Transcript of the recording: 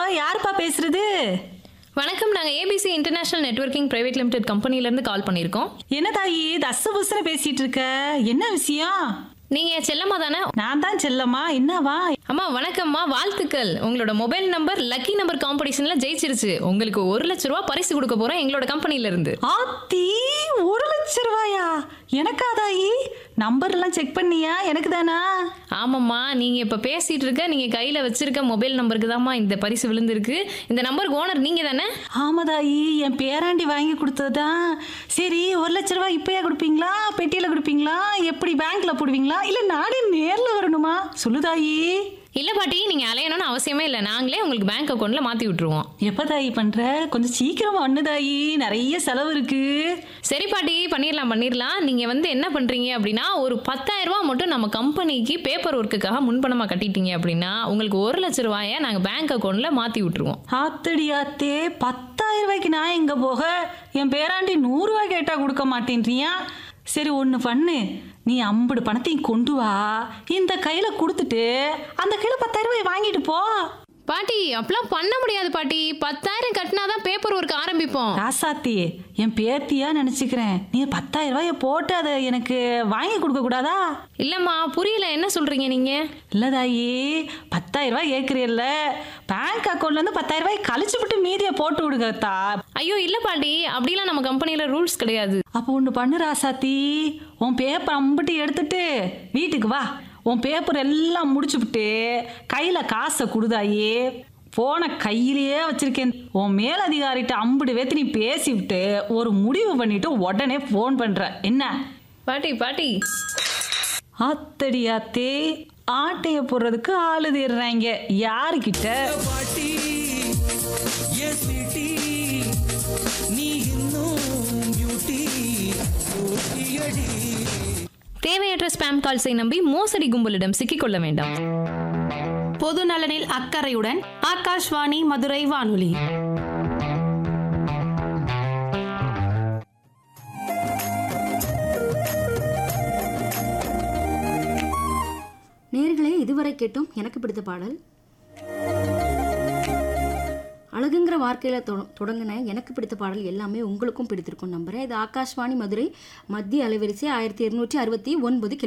யாருப்பா பேசுறது வணக்கம் நாங்கள் ABC international networking private limited கம்பெனிலேருந்து கால் பண்ணியிருக்கோம் என்ன தாயி தச புசன பேசிட்டு இருக்க என்ன விஷயம் நீங்கள் செல்லம்மா தானே நான் தான் செல்லம்மா என்னவா அம்மா வணக்கம்மா வாழ்த்துக்கள் உங்களோட மொபைல் நம்பர் லக்கி நம்பர் காம்படிஷனில் ஜெயிச்சிருச்சு உங்களுக்கு ஒரு லட்ச ரூபா பரிசு கொடுக்க போகிறோம் எங்களோட கம்பெனிலேருந்து ஆத்தி ஒரு லட்சம் ரூபாயா எனக்கா தாயி நம்பர் எல்லாம் செக் பண்ணியா எனக்கு தானா ஆமாம்மா நீங்கள் இப்போ பேசிகிட்டு இருக்க நீங்கள் கையில் வச்சிருக்க மொபைல் நம்பருக்கு தான்மா இந்த பரிசு விழுந்திருக்கு இந்த நம்பருக்கு ஓனர் நீங்கள் தானே ஆமா தாயி என் பேராண்டி வாங்கி கொடுத்ததுதான் சரி ஒரு லட்ச ரூபாய் இப்பயா கொடுப்பீங்களா பெட்டியில கொடுப்பீங்களா எப்படி பேங்க்ல போடுவீங்களா இல்ல நானே நேர்ல வரணுமா சொல்லு தாயி இல்லை பாட்டி நீங்கள் அலையணும்னு அவசியமே இல்லை நாங்களே உங்களுக்கு பேங்க் அக்கௌண்ட்டில் மாற்றி விட்டுருவோம் எப்ப தாயி பண்ற கொஞ்சம் சீக்கிரமா ஒண்ணு தாயி நிறைய செலவு இருக்கு சரி பாட்டி பண்ணிடலாம் பண்ணிடலாம் நீங்கள் வந்து என்ன பண்ணுறீங்க அப்படின்னா ஒரு 10000 ரூபாய் மட்டும் நம்ம கம்பெனிக்கு பேப்பர் ஒர்க்குக்காக முன்பணமாக கட்டிட்டீங்க அப்படின்னா உங்களுக்கு ஒரு லட்ச ரூபாயை நாங்கள் பேங்க் அக்கௌண்ட்டில் மாற்றி விட்டுருவோம் ஆத்தடி ஆத்தே பத்தாயிரம் ரூபாய்க்கு நான் எங்க போக என் பேராண்டி நூறு ரூபாய் கேட்டா கொடுக்க மாட்டேன்றியா சரி ஒன்று பண்ணு நீ ஐம்பது பணத்தையும் கொண்டு வா இந்த கையில கொடுத்துட்டு அந்த கையில பத்தாயிரம் ரூபாய் வாங்கிட்டு போ பாட்டி அப்பெல்லாம் பண்ண முடியாது பாட்டி பத்தாயிரம் கட்டினா தான் பேப்பர் ஒர்க் ஆரம்பிப்போம் ராசாத்தி என் பேத்தியா நினச்சிக்கிறேன் நீ பத்தாயிரம் ரூபாய போட்டு அதை எனக்கு வாங்கி கொடுக்க கூடாதா இல்லைம்மா புரியல என்ன சொல்கிறீங்க நீங்கள் இல்லதாயி பத்தாயிரம் ரூபாய் கேட்குறீல்ல பேங்க் அக்கௌண்ட்லேருந்து பத்தாயிரம் ரூபாய் கழிச்சு விட்டு மீதியை போட்டு விடுங்கத்தா ஐயோ இல்லை பாட்டி அப்படிலாம் நம்ம கம்பெனியில் ரூல்ஸ் கிடையாது அப்போ ஒன்று பண்ணு ராசாத்தி உன் பேப்பர் அம்பிட்டு எடுத்துட்டு வீட்டுக்கு வா உன் பேப்பர் எல்லாம் முடிச்சுப்புட்டு கையில் காசை கொடுதாயி போன கையிலேயே வச்சிருக்கேன் உன் மேலதிகாரிட்ட அம்புடு வேத்து நீ பேசிவிட்டு ஒரு முடிவு பண்ணிட்டு உடனே ஃபோன் பண்ற என்ன பாட்டி பாட்டி ஆத்தடி ஆத்தே ஆட்டைய போடுறதுக்கு ஆளு தேடுறாங்க யாருக்கிட்ட பாட்டி ஏ ஸ்வீட்டி நீ இன்னும் பியூட்டி அடி தேவையற்ற ஸ்பாம் கால்ஸை நம்பி மோசடி கும்பலிடம் சிக்கிக்கொள்ள வேண்டாம் பொது நலனில் அக்கறையுடன் ஆகாஷ்வாணி மதுரை வானொலி நேர்களே இதுவரை கேட்டோம் எனக்கு பிடித்த பாடல் அழகுங்கிற வார்த்தையில் தொ தொடங்கின எனக்கு பிடித்த பாடல் எல்லாமே உங்களுக்கும் பிடித்திருக்கும் நம்புறேன் இது ஆகாஷ்வாணி மதுரை மத்திய அலைவரிசை ஆயிரத்தி இருநூற்றி அறுபத்தி ஒன்பது